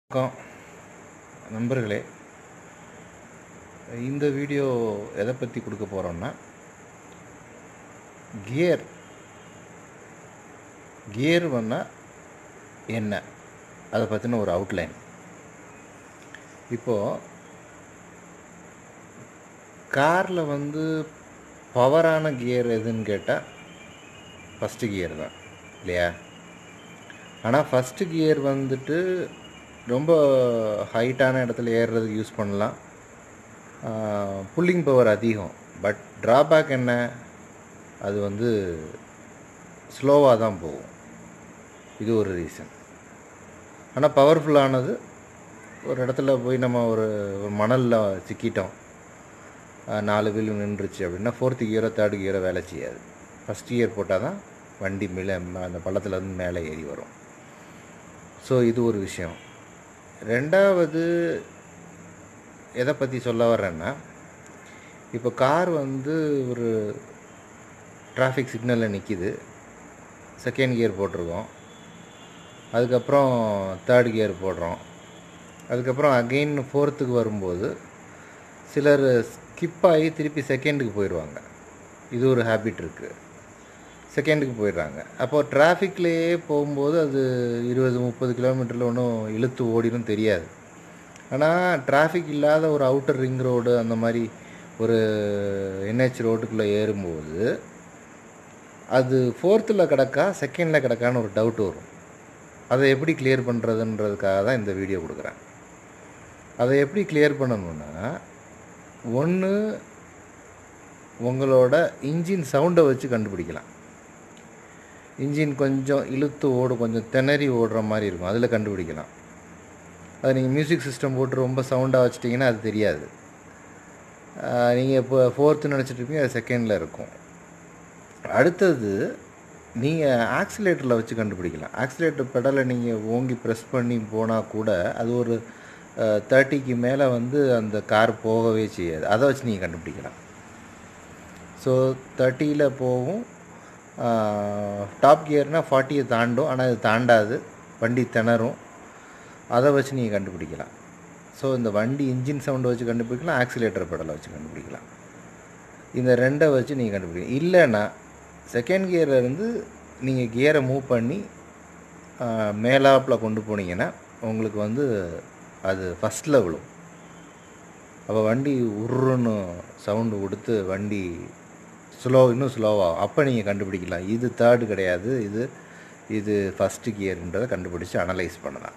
வணக்கம் நண்பர்களே இந்த வீடியோ எதை பற்றி கொடுக்க போகிறோம்னா கியர் கியர் வந்தால் என்ன அதை பற்றின ஒரு அவுட்லைன் இப்போது காரில் வந்து பவரான கியர் எதுன்னு கேட்டால் ஃபஸ்ட்டு கியர் தான் இல்லையா ஆனால் ஃபஸ்ட்டு கியர் வந்துட்டு ரொம்ப ஹைட்டான இடத்துல ஏறுறதுக்கு யூஸ் பண்ணலாம் புல்லிங் பவர் அதிகம் பட் ட்ராபேக் என்ன அது வந்து ஸ்லோவாக தான் போகும் இது ஒரு ரீசன் ஆனால் பவர்ஃபுல்லானது ஒரு இடத்துல போய் நம்ம ஒரு ஒரு மணலில் சிக்கிட்டோம் ஆஹ் நாலு வீல் நின்றுச்சு அப்படின்னா ஃபோர்த்து கியரோ தேர்டு கியரோ வேலை செய்யாது ஃபஸ்ட் கியர் போட்டால் தான் வண்டி மேலே அந்த பள்ளத்துல இருந்து மேலே ஏறி வரும் ஸோ இது ஒரு விஷயம் ரெண்டாவது எதை பற்றி சொல்ல வர்றேன்னா இப்போ கார் வந்து ஒரு டிராஃபிக் சிக்னலில் நிற்கிது செகண்ட் கியர் போட்டிருக்கோம் அதுக்கப்புறம் தேர்ட் கியர் போடுறோம் அதுக்கப்புறம் அகெயின் ஃபோர்த்துக்கு வரும்போது சிலர் ஸ்கிப் ஆகி திருப்பி செகண்டுக்கு போயிடுவாங்க இது ஒரு ஹேபிட் இருக்குது செகண்டுக்கு போயிடுறாங்க அப்போது டிராஃபிக்லேயே போகும்போது அது இருபது முப்பது கிலோமீட்டரில் ஒன்றும் இழுத்து ஓடிடும் தெரியாது ஆனால் டிராஃபிக் இல்லாத ஒரு அவுட்டர் ரிங் ரோடு அந்த மாதிரி ஒரு என்ஹெச் ரோட்டுக்குள்ளே ஏறும்போது அது ஃபோர்த்தில் கிடக்கா செகண்டில் கிடக்கான்னு ஒரு டவுட் வரும் அதை எப்படி கிளியர் பண்ணுறதுன்றதுக்காக தான் இந்த வீடியோ கொடுக்குறேன் அதை எப்படி கிளியர் பண்ணணுன்னா ஒன்று உங்களோட இன்ஜின் சவுண்டை வச்சு கண்டுபிடிக்கலாம் இன்ஜின் கொஞ்சம் இழுத்து ஓடும் கொஞ்சம் திணறி ஓடுற மாதிரி இருக்கும் அதில் கண்டுபிடிக்கலாம் அது நீங்கள் மியூசிக் சிஸ்டம் போட்டு ரொம்ப சவுண்டாக வச்சிட்டிங்கன்னா அது தெரியாது நீங்கள் இப்போ ஃபோர்த்து நினச்சிட்டு இருப்பீங்க அது செகண்டில் இருக்கும் அடுத்தது நீங்கள் ஆக்சிலேட்டரில் வச்சு கண்டுபிடிக்கலாம் ஆக்சிலேட்டர் பெடலை நீங்கள் ஓங்கி ப்ரெஸ் பண்ணி போனால் கூட அது ஒரு தேர்ட்டிக்கு மேலே வந்து அந்த கார் போகவே செய்யாது அதை வச்சு நீங்கள் கண்டுபிடிக்கலாம் ஸோ தேர்ட்டியில் போகும் டாப் கியர்னால் ஃபார்ட்டியை தாண்டும் ஆனால் அது தாண்டாது வண்டி திணறும் அதை வச்சு நீங்கள் கண்டுபிடிக்கலாம் ஸோ இந்த வண்டி இன்ஜின் சவுண்டை வச்சு கண்டுபிடிக்கலாம் ஆக்சிலேட்டர் பெடலை வச்சு கண்டுபிடிக்கலாம் இந்த ரெண்டை வச்சு நீங்கள் கண்டுபிடிக்கலாம் இல்லைன்னா செகண்ட் கியரில் இருந்து நீங்கள் கியரை மூவ் பண்ணி மேலாப்பில் கொண்டு போனீங்கன்னா உங்களுக்கு வந்து அது ஃபஸ்ட்டில் விழும் அப்போ வண்டி உருன்னு சவுண்டு கொடுத்து வண்டி ஸ்லோ இன்னும் ஸ்லோவாகும் அப்போ நீங்கள் கண்டுபிடிக்கலாம் இது தேர்டு கிடையாது இது இது ஃபஸ்ட்டு கியர்ன்றதை கண்டுபிடிச்சி அனலைஸ் பண்ணலாம்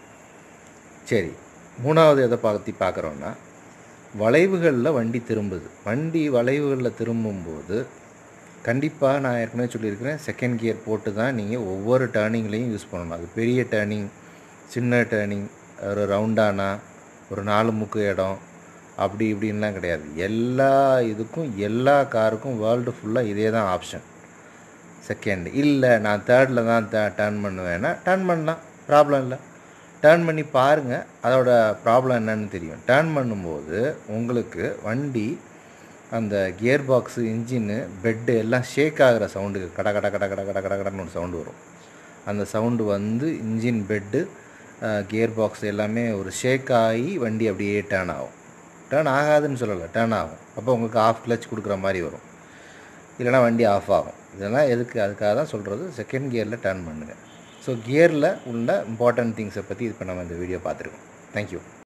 சரி மூணாவது எதை பற்றி பார்க்குறோன்னா வளைவுகளில் வண்டி திரும்புது வண்டி வளைவுகளில் திரும்பும்போது கண்டிப்பாக நான் ஏற்கனவே சொல்லியிருக்கிறேன் செகண்ட் கியர் போட்டு தான் நீங்கள் ஒவ்வொரு டேர்னிங்லேயும் யூஸ் பண்ணணும் அது பெரிய டேர்னிங் சின்ன டேர்னிங் ஒரு ரவுண்டானா ஒரு நாலு முக்கு இடம் அப்படி இப்படின்லாம் கிடையாது எல்லா இதுக்கும் எல்லா காருக்கும் வேர்ல்டு ஃபுல்லாக இதே தான் ஆப்ஷன் செகண்ட் இல்லை நான் தேர்டில் தான் த டேர்ன் பண்ணுவேன்னா டேர்ன் பண்ணலாம் ப்ராப்ளம் இல்லை டேர்ன் பண்ணி பாருங்கள் அதோட ப்ராப்ளம் என்னன்னு தெரியும் டேர்ன் பண்ணும்போது உங்களுக்கு வண்டி அந்த கியர் பாக்ஸு இன்ஜின்னு பெட்டு எல்லாம் ஷேக் ஆகிற சவுண்டுக்கு கட கட கட கட கட கட கடன்னு ஒரு சவுண்டு வரும் அந்த சவுண்டு வந்து இன்ஜின் பெட்டு கியர் பாக்ஸ் எல்லாமே ஒரு ஷேக் ஆகி வண்டி அப்படியே டேர்ன் ஆகும் டேர்ன் ஆகாதுன்னு சொல்லலை டேர்ன் ஆகும் அப்போ உங்களுக்கு ஆஃப் கிளச் கொடுக்குற மாதிரி வரும் இல்லைனா வண்டி ஆஃப் ஆகும் இதெல்லாம் எதுக்கு அதுக்காக தான் சொல்கிறது செகண்ட் கியரில் டேர்ன் பண்ணுங்கள் ஸோ கியரில் உள்ள இம்பார்ட்டன்ட் திங்ஸை பற்றி இப்போ நம்ம இந்த வீடியோ பார்த்துருக்கோம் தேங்க்யூ